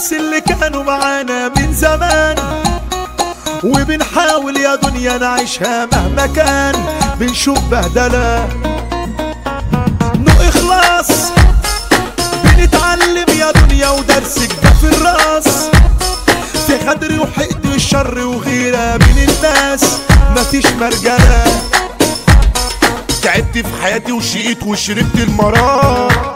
الناس اللي كانوا معانا من زمان وبنحاول يا دنيا نعيشها مهما كان بنشوف بهدلة نو إخلاص بنتعلم يا دنيا ودرسك ده في الراس في غدر وحقد والشر وغيرة من الناس مفيش مرجلة تعبت في حياتي وشقيت وشربت المرار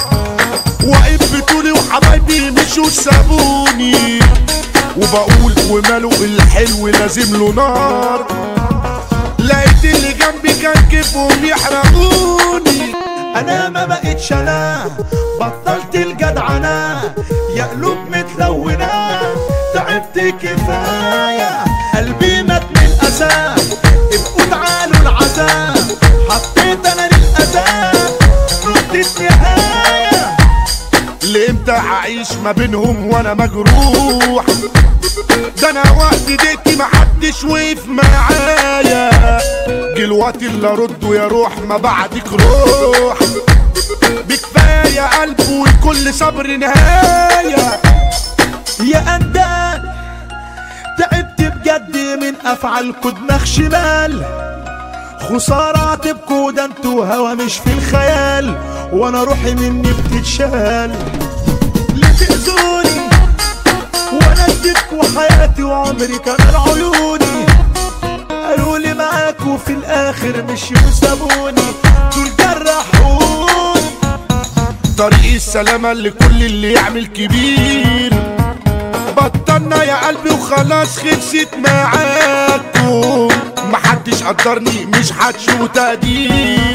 واقف بطولي وحبايبي مشوا سابوني وبقول وماله الحلو لازم له نار لقيت اللي جنبي كان كيفهم يحرقوني انا ما بقتش انا بطلت الجدعنة يا قلوب متلونة تعبت كفاية قلبي مات من الأسى ابقوا تعالوا العذاب حطيت انا للأذى نقطة نهاية لامتى هعيش ما بينهم وانا مجروح ده انا وقت ديكي محدش وقف معايا جه الوقت اللي ارده يا روح ما بعدك روح بكفايه قلب والكل صبر نهايه يا أندال تعبت بجد من أفعالكوا دماغ شمال خسارة تبكوا ده انتوا هوا مش في الخيال وانا روحي مني بتتشال ليه تأذوني وانا اديتكوا حياتي وعمري كان عيوني قالوا لي معاكوا في الاخر مش وسابوني دول جرحوني طريق السلامة لكل اللي يعمل كبير بطلنا يا قلبي وخلاص خلصت معاكم محدش قدرني مش هتشوفوا تقدير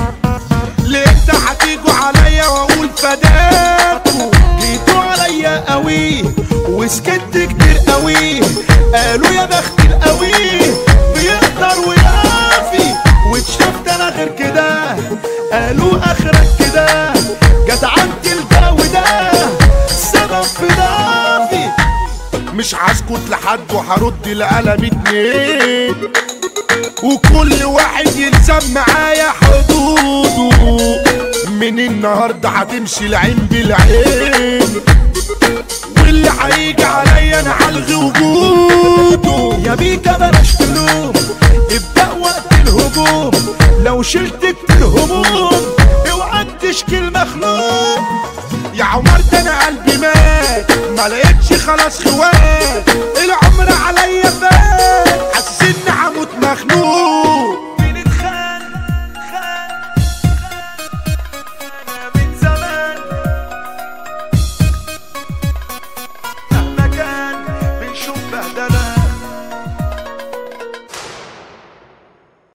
لامتى هتيجوا عليا واقول فداكم جيتوا عليا قوي وسكت كتير قوي قالوا يا بخت القوي بيقدر ويعافي واتشفت انا غير كده قالوا اخرك كده جدعنت الجو ده سبب في ضعفي مش هسكت لحد وهرد القلم اتنين وكل واحد يلزم معايا حدوده من النهارده هتمشي العين بالعين واللي هيجي عليا انا هلغي وجوده يا بيكا بلاش تلوم ابدأ وقت الهجوم لو شلت كتير هموم اوعى تشكي المخلوق يا عمر ده انا قلبي مات ما لقيتش خلاص خوات العمر عليا فات